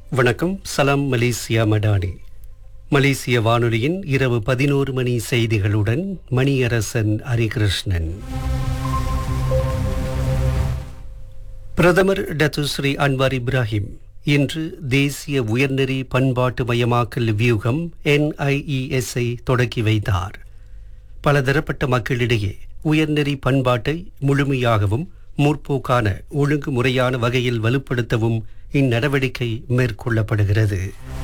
வணக்கம் சலாம் மலேசியா மடானி மலேசிய வானொலியின் இரவு பதினோரு மணி செய்திகளுடன் மணியரசன் ஹரிகிருஷ்ணன் பிரதமர் டத்துஸ்ரீ அன்வார் இப்ராஹிம் இன்று தேசிய உயர்நெறி பண்பாட்டு மயமாக்கல் வியூகம் என்ஐஇஎஸ்ஐ தொடக்கி வைத்தார் பலதரப்பட்ட மக்களிடையே உயர்நெறி பண்பாட்டை முழுமையாகவும் முற்போக்கான ஒழுங்குமுறையான வகையில் வலுப்படுத்தவும் இந்நடவடிக்கை மேற்கொள்ளப்படுகிறது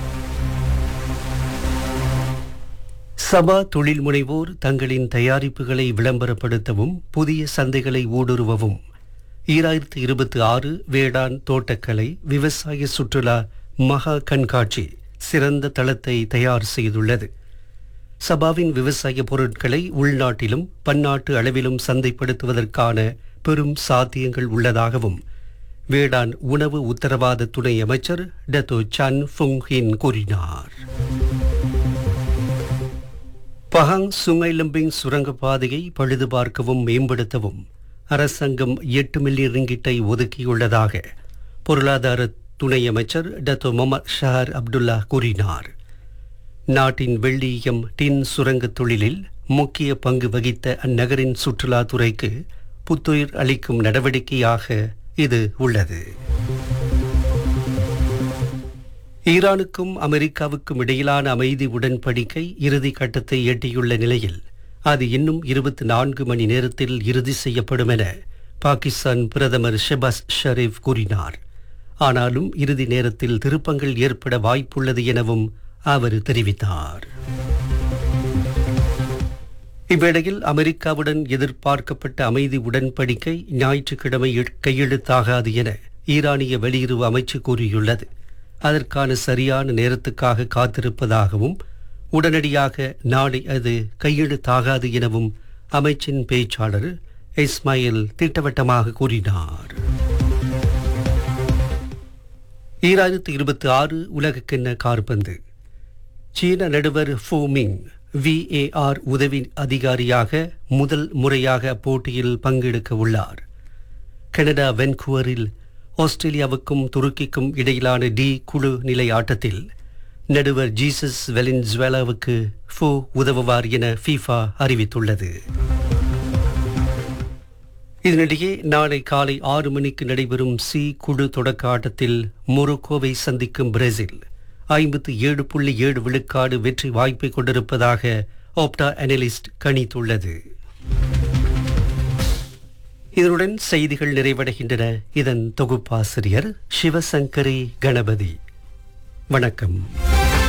சபா தொழில் முனைவோர் தங்களின் தயாரிப்புகளை விளம்பரப்படுத்தவும் புதிய சந்தைகளை ஊடுருவவும் ஈராயிரத்தி இருபத்தி ஆறு வேளாண் தோட்டக்கலை விவசாய சுற்றுலா மகா கண்காட்சி சிறந்த தளத்தை தயார் செய்துள்ளது சபாவின் விவசாய பொருட்களை உள்நாட்டிலும் பன்னாட்டு அளவிலும் சந்தைப்படுத்துவதற்கான பெரும் சாத்தியங்கள் உள்ளதாகவும் வேளாண் உணவு உத்தரவாத துணை அமைச்சர் டத்தோ சன் ஃபுங்ஹின் கூறினார் பஹாங் சுங்கைலம்பிங் சுரங்கப்பாதையை பழுது பார்க்கவும் மேம்படுத்தவும் அரசாங்கம் எட்டு மில்லியன் ரிங்கிட்டை ஒதுக்கியுள்ளதாக பொருளாதார துணை அமைச்சர் டத்தோ மொமர் ஷஹர் அப்துல்லா கூறினார் நாட்டின் வெள்ளியம் டின் சுரங்கத் தொழிலில் முக்கிய பங்கு வகித்த அந்நகரின் சுற்றுலாத்துறைக்கு புத்துயிர் அளிக்கும் நடவடிக்கையாக இது உள்ளது ஈரானுக்கும் அமெரிக்காவுக்கும் இடையிலான அமைதி உடன்படிக்கை இறுதி கட்டத்தை எட்டியுள்ள நிலையில் அது இன்னும் இருபத்தி நான்கு மணி நேரத்தில் இறுதி செய்யப்படும் என பாகிஸ்தான் பிரதமர் ஷெபாஸ் ஷரீப் கூறினார் ஆனாலும் இறுதி நேரத்தில் திருப்பங்கள் ஏற்பட வாய்ப்புள்ளது எனவும் அவர் தெரிவித்தார் இவ்வேளையில் அமெரிக்காவுடன் எதிர்பார்க்கப்பட்ட அமைதி உடன்படிக்கை ஞாயிற்றுக்கிழமை கையெழுத்தாகாது என ஈரானிய வெளியுறவு அமைச்சு கூறியுள்ளது அதற்கான சரியான நேரத்துக்காக காத்திருப்பதாகவும் உடனடியாக நாளை அது கையெழுத்தாகாது எனவும் அமைச்சின் பேச்சாளர் இஸ்மாயில் திட்டவட்டமாக கூறினார் ஈராயிரத்தி இருபத்தி ஆறு உலகக்கிண்ண கார்பந்து சீன நடுவர் ஃபோமிங் விஏஆர் உதவி அதிகாரியாக முதல் முறையாக அப்போட்டியில் பங்கெடுக்க உள்ளார் கனடா வென்குவரில் ஆஸ்திரேலியாவுக்கும் துருக்கிக்கும் இடையிலான டி குழு நிலை ஆட்டத்தில் நடுவர் ஜீசஸ் வெலின்ஸ்வேலாவுக்கு ஃபோ உதவுவார் என ஃபீஃபா அறிவித்துள்ளது இதனிடையே நாளை காலை ஆறு மணிக்கு நடைபெறும் சி குழு தொடக்க ஆட்டத்தில் மொரோக்கோவை சந்திக்கும் பிரேசில் ஐம்பத்து ஏழு புள்ளி ஏழு விழுக்காடு வெற்றி வாய்ப்பை கொண்டிருப்பதாக ஆப்டா அனலிஸ்ட் கணித்துள்ளது இதனுடன் செய்திகள் நிறைவடைகின்றன இதன் தொகுப்பாசிரியர் சிவசங்கரி கணபதி வணக்கம்